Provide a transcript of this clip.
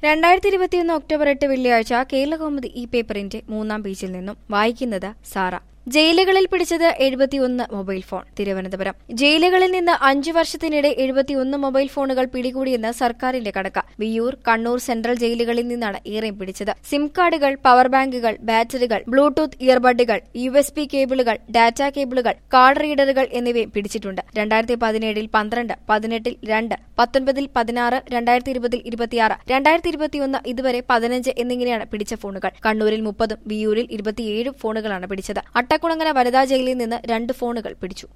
രണ്ടായിരത്തി ഇരുപത്തിയൊന്ന് ഒക്ടോബർ എട്ട് വെള്ളിയാഴ്ച കേരളകൗമുദി ഈ പേപ്പറിന്റെ മൂന്നാം പേജിൽ നിന്നും വായിക്കുന്നത് സാറ ജയിലുകളിൽ പിടിച്ചത് എഴുപത്തിയൊന്ന് മൊബൈൽ ഫോൺ തിരുവനന്തപുരം ജയിലുകളിൽ നിന്ന് അഞ്ചു വർഷത്തിനിടെ എഴുപത്തിയൊന്ന് മൊബൈൽ ഫോണുകൾ പിടികൂടിയെന്ന് സർക്കാരിന്റെ കണക്ക് വിയൂർ കണ്ണൂർ സെൻട്രൽ ജയിലുകളിൽ നിന്നാണ് ഏറെയും പിടിച്ചത് സിം കാർഡുകൾ പവർ ബാങ്കുകൾ ബാറ്ററികൾ ബ്ലൂടൂത്ത് ഇയർബഡുകൾ യു എസ് പി കേബിളുകൾ ഡാറ്റ കേബിളുകൾ കാർഡ് റീഡറുകൾ എന്നിവയും പിടിച്ചിട്ടുണ്ട് രണ്ടായിരത്തി പതിനേഴിൽ പന്ത്രണ്ട് പതിനെട്ടിൽ രണ്ട് പത്തൊൻപതിൽ പതിനാറ് രണ്ടായിരത്തി ഇരുപതിൽ ഇരുപത്തിയാറ് രണ്ടായിരത്തി ഇരുപത്തിയൊന്ന് ഇതുവരെ പതിനഞ്ച് എന്നിങ്ങനെയാണ് പിടിച്ച ഫോണുകൾ കണ്ണൂരിൽ മുപ്പതും വിയൂരിൽ ഇരുപത്തിയേഴും ഫോണുകളാണ് പിടിച്ചത് അട്ടക്കുളങ്ങര വനിതാ ജയിലിൽ നിന്ന് രണ്ട് ഫോണുകൾ പിടിച്ചു